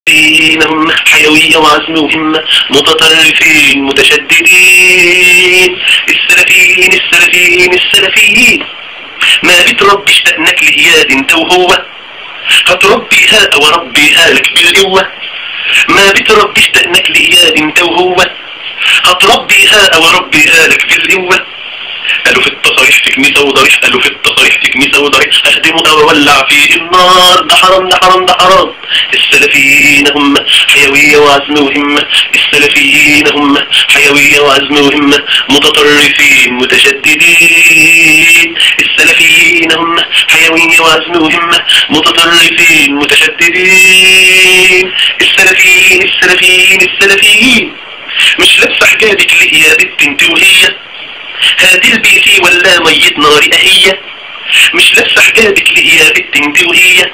السلفيين هم حيوية وعزم وهمة متطرفين متشددين السلفيين السلفيين السلفيين ما بتربي شأنك لإياد انت وهو هتربيها وربيها لك بالقوة ما بتربي شأنك لإياد انت وهو هتربيها وربيها لك بالقوة قالوا في التصاريح تكميسة وضريح قالوا في التصاريح تكميسة وضريح اخدمه او اولع فيه النار ده حرام ده حرام ده حرام السلفيين هم حيوية وعزم وهمة السلفيين هم حيوية وعزم وهمة متطرفين متشددين السلفيين هم حيوية وعزم وهمة متطرفين متشددين السلفيين السلفيين السلفيين مش لابسه حجابك ليه يا بنت انت وهي هادي البيتي ولا ميت ناري اهية مش لابسه حجابك ليه يا بنت انت وهي